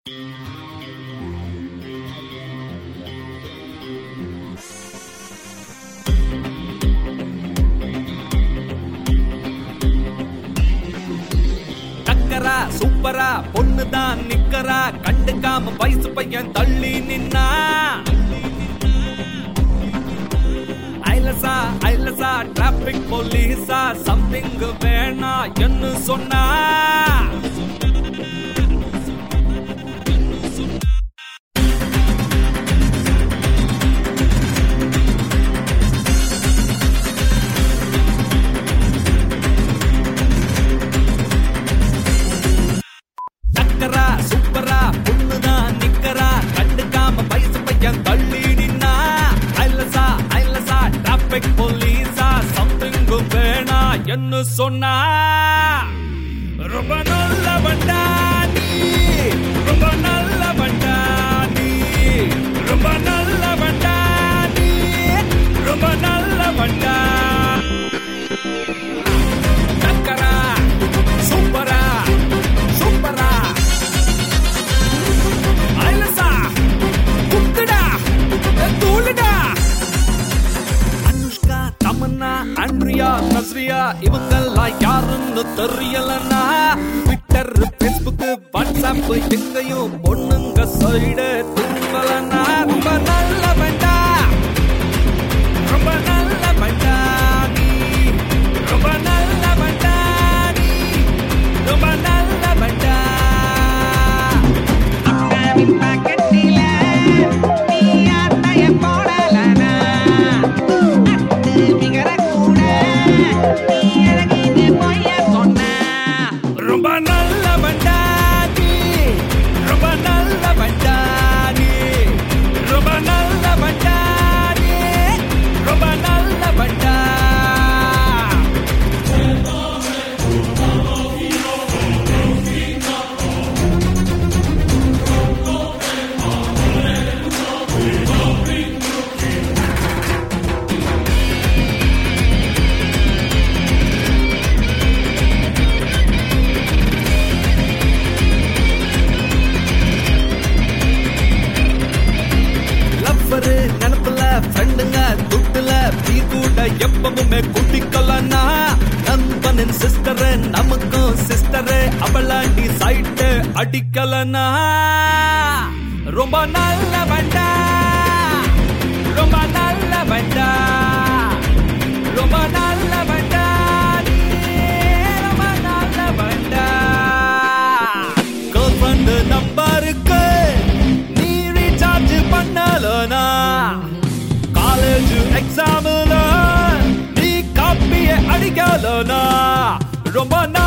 டக்கரா சூப்பரா பொண்ணுதான் நிக்கரா கண்டுக்காம வயசு பையன் தள்ளி நின்னா ஐலசா ஐலசா டிராபிக் போலீஸா சம்திங் வேணா என்ன சொன்னா டக்கரா சூப்பரா பொண்ணுதான் நிக்கரா கண்டுக்காம வயசு பையன் தள்ளி நின்னா ஐலசா ஐலசா டிராபிக் போலீஸா சம்திங் வேணா என்ன சொன்னா ரொம்ப நல்ல வண்டானி ரொம்ப நல்ல வண்டானி ரொம்ப நல்ல வண்டானி ரொம்ப நல்ல வண்டா டக்கரா சூப்பரா சூப்பரா ஐலசா குத்துடா தூளுடா அனுஷ்கா தமன்னா அன்ரியா நஸ்ரியா இவங்கெல்லாம் யாருன்னு தெரியலன்னா ட்விட்டர் ஃபேஸ்புக் வாட்ஸ்அப் எங்கேயும் பொண்ணுங்க சைடு திரும்பலன்னா ரொம்ப நல்ல வேண்டா ரொம்ப நல்ல வேண்டா நீ ரொம்ப நல்ல வேண்டா நீ ரொம்ப நல்ல வேண்டா அண்ணாவின் பாக்கெட்டில நீ அட்டைய போடலனா அட்டு விகர கூட நீ அழகின்னு பொய்ய சொன்ன ரொம்ப நல்ல வண்டாடி ரொம்ப நல்ல வண்டாடி ரொம்ப நல்ல வண்டாடி ரொம்ப நல்ல வண்டா லவ்வரு நினப்புல ஃப்ரெண்டுங்க துட்டுல நீ கூட எப்பவுமே குட்டிக்கலனா நண்பனின் சிஸ்டரு நமக்கும் சிஸ்டரு அவளாண்டி சைட்டு அடிக்கலனா ரொம்ப நல்ல வண்டா ரொம்ப நல்ல வண்டா ரொம்ப நல்ல வண்டா நீ ரொம்ப நல்ல வண்டா கேர்ள் ஃப்ரெண்டு நம்பருக்கு நீ ரீசார்ஜ் பண்ணலனா காலேஜ் எக்ஸாம்ல நீ காப்பிய அடிக்கலனா ரொம்ப